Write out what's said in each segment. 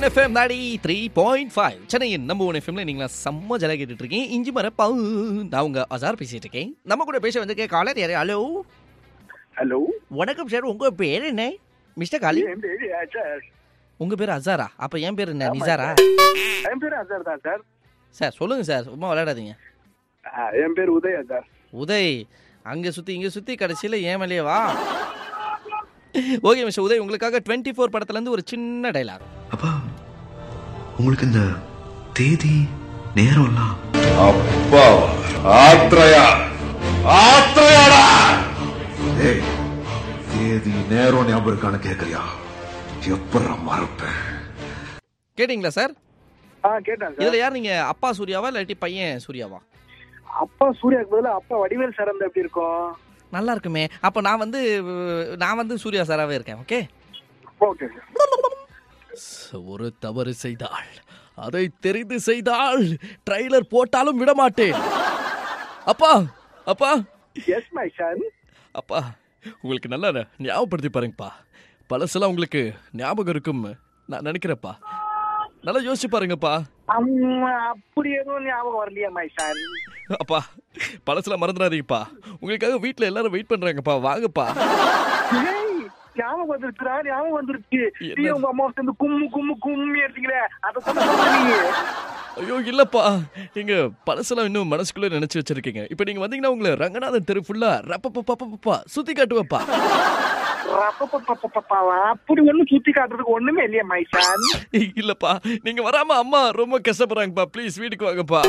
FM நாடி three point five சென்னையின் நம்ம ஒன் எஃப்எம்ல நீங்களா செம்ம ஜல கேட்டுட்டு இருக்கீங்க இஞ்சி மர பவு நான் உங்க அசார் பேசிட்டு இருக்கேன் நம்ம கூட பேச வந்து காலர் யாரு ஹலோ ஹலோ வணக்கம் சார் உங்க பேர் என்ன மிஸ்டர் காலி என் பேரு சார் உங்க பேர் அசாரா அப்ப என் பேர் என்ன ஆமா நிசாரா என் பேரு அசார் தான் சார் சார் சொல்லுங்க சார் சும்மா விளையாடாதீங்க ஆ, என் பேர் உதயா சார் உதய் அங்க சுத்தி இங்க சுத்தி கடைசியில ஏன் மேலேயே வா ஓகே மிஸ்டர் உதய் உங்களுக்காக டுவெண்ட்டி ஃபோர் படத்துல இருந்து ஒரு சின்ன டைலாக் அப்பா உங்களுக்கு இந்த தேதி நேரம்லாம் அப்பா ஆத்ரயா ஆத்ரயாடா ஏய் தேதி நேரம் ஞாபகம் இருக்கான்னு கேக்குறியா எப்படா மறப்பேன் கேட்டிங்களா சார் ஆ கேட்டேன் சார் இதுல யார் நீங்க அப்பா சூர்யாவா இல்லாட்டி பையன் சூர்யாவா அப்பா சூர்யாக்கு பதிலா அப்பா வடிவேல் சார் இருந்தா எப்படி இருக்கும் நல்லா இருக்குமே அப்ப நான் வந்து அஹ், நான் வந்து சூர்யா சாராவே இருக்கேன் ஓகே ஓகே சார் ஒரு தவறு செய்தாள் அதை தெரிந்து செய்தால் ட்ரைலர் போட்டாலும் விட மாட்டேன் அப்பா அப்பா எஸ் மை சன் அப்பா உங்களுக்கு நல்லா ஞாபகப்படுத்தி பாருங்கப்பா பழசெல்லாம் உங்களுக்கு ஞாபகம் இருக்கும் நான் நினைக்கிறேன்ப்பா நல்லா யோசிச்சு பாருங்கப்பா அப்படி எதுவும் ஞாபகம் வரலையா மை சன் அப்பா பழசெல்லாம் மறந்துடாதீங்கப்பா உங்களுக்காக வீட்டில் எல்லாரும் வெயிட் பண்றாங்கப்பா வாங்கப்பா ஞாபகம் வந்துருச்சுடா ஞாபகம் வந்துருச்சு என்ன? நீ உங்க அம்மா சேர்ந்து கும்மு கும்மு கும்மி எடுத்தீங்களே அதை சொல்ல நீ ஐயோ இல்லப்பா நீங்க பழசெல்லாம் இன்னும் மனசுக்குள்ள நினைச்சு வச்சிருக்கீங்க இப்போ நீங்க வந்தீங்கன்னா உங்களை ரங்கநாதன் தெரு ஃபுல்லா ரப்பப்பா சுத்தி காட்டுவேப்பா ரப்பப்பப்பப்பப்பப்பா, அப்படி ஒண்ணும் சுத்தி காட்டுறதுக்கு ஒண்ணுமே இல்லையா மை சன் இல்லப்பா நீங்க வராம அம்மா ரொம்ப கஷ்டப்படுறாங்கப்பா ப்ளீஸ் வீட்டுக்கு வாங்கப்பா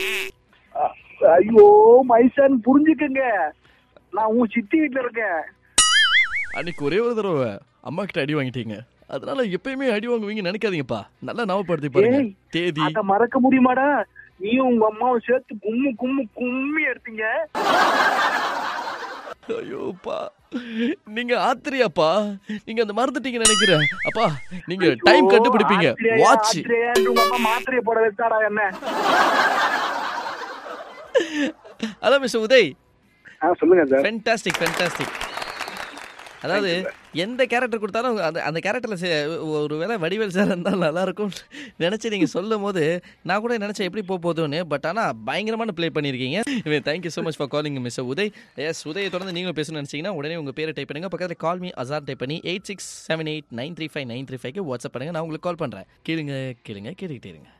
ஐயோ மைசன் புரிஞ்சுக்கங்க நான் உன் சித்தி வீட்டுல இருக்கேன் அன்னைக்கு ஒரே ஒரு தடவை அம்மா கிட்ட அடி வாங்கிட்டீங்க அதனால எப்பயுமே அடி வாங்குவீங்க நினைக்காதீங்கப்பா நல்லா ஞாபகப்படுத்தி பாருங்க ஏய், தேதி அத மறக்க முடியுமாடா நீயும் உங்க அம்மாவும் சேர்த்து கும்மு கும்மு கும்மி எடுத்தீங்க ஐயோப்பா நீங்க ஆத்திரியாப்பா நீங்க அந்த மறந்துட்டீங்க நினைக்கிறேன் அப்பா நீங்க டைம் கண்டுபிடிப்பீங்க ஆத்திரேயா, வாட்ச் ஆத்திரேயான்னு உங்க அம்மா மாத்திரையை போட வச்சாடா என்ன அதான் மிஸ்டர் உதய் ஆ, சொல்லுங்க சார் ஃபென்டாஸ்டிக் ஃபென்டாஸ்டிக் அதாவது எந்த கேரக்டர் கொடுத்தாலும் அந்த அந்த கேரக்டரில் ஒரு வேளை வடிவேல் சார் இருந்தால் நல்லா இருக்கும் நினச்சி நீங்கள் சொல்லும் போது நான் கூட நினச்சேன் எப்படி போக போகுதுன்னு பட் ஆனால் பயங்கரமான ப்ளே பண்ணியிருக்கீங்க thank you so much for calling miss Uday yes உதயை தொடர்ந்து நீங்களும் பேசணும்னு நினச்சிங்கன்னா உடனே உங்கள் பேரை டைப் பண்ணுங்க பக்கத்தில் கால் மீ அசார் டைப் பண்ணி eight six seven eight nine three five nine three ஃபைவ்க்கு வாட்ஸ்அப் பண்ணுங்க நான் உங்களுக்கு கால் பண்ணுறேன் கேளுங்க கேளுங்க கேட்டுக்கிட்டே இருங்க